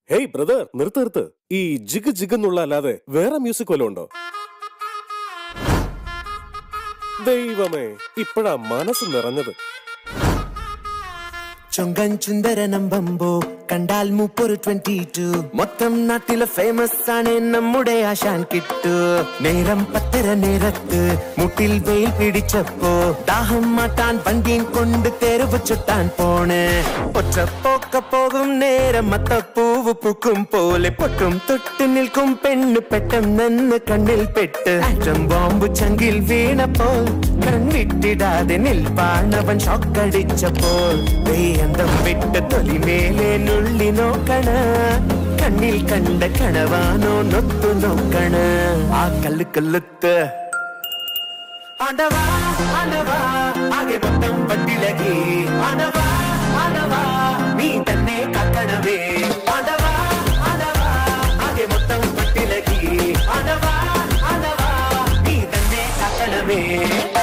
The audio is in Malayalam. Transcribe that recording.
ഹേയ് ബ്രദർ നിർത്ത് നിർത്ത് ഈ ജിഗ് ജിഗ് എന്നുള്ള അല്ലാതെ വേറെ മ്യൂസിക് വല്ലതും ഉണ്ടോ ദൈവമേ ഇപ്പഴാ മനസ്സ് നിറഞ്ഞത് ചൊങ്കൻ ചുന്ദരനം ബമ്പോ കണ്ടാൽ മൂപ്പൊരു ട്വന്റി ടു മൊത്തം നാട്ടിലെ ഫേമസ് ആണ് നമ്മുടെ ആശാൻ കിട്ടു നേരം പത്തര നേരത്ത് മുട്ടിൽ വെയിൽ പിടിച്ചപ്പോ ദാഹം മാറ്റാൻ വണ്ടിയും കൊണ്ട് തെരുവ് ചുട്ടാൻ പോണ് ഒറ്റപ്പോക്ക പോകും നേരം മത്തപ്പൂവ് പൂക്കും പോലെ പൊട്ടും തൊട്ട് നിൽക്കും പെണ്ണ് പെട്ടെന്ന് കണ്ണിൽ പെട്ട് ആറ്റം ബോംബ് ചങ്കിൽ വീണപ്പോൾ കൺവിട്ടിടാതെ നിൽപ്പാണവൻ ഷോക്കടിച്ചപ്പോൾ ദൈയന്തം വിട്ട് തൊലിമേലെ നുള്ളി നോക്കണ കണ്ണിൽ കണ്ട കണവാനോ നൊത്തു നോക്കണ ആ കല്ല് കല്ലുത്ത് ആണ്ടവാ ആണ്ടവാ ആകെ മൊത്തം പട്ടിലകി ആണ്ടവാ ആണ്ടവാ നീ തന്നെ കാക്കണവേ ആണ്ടവാ ആണ്ടവാ ആകെ മൊത്തം പട്ടിലകി ആണ്ടവാ ആണ്ടവാ നീ തന്നെ കാക്കണവേ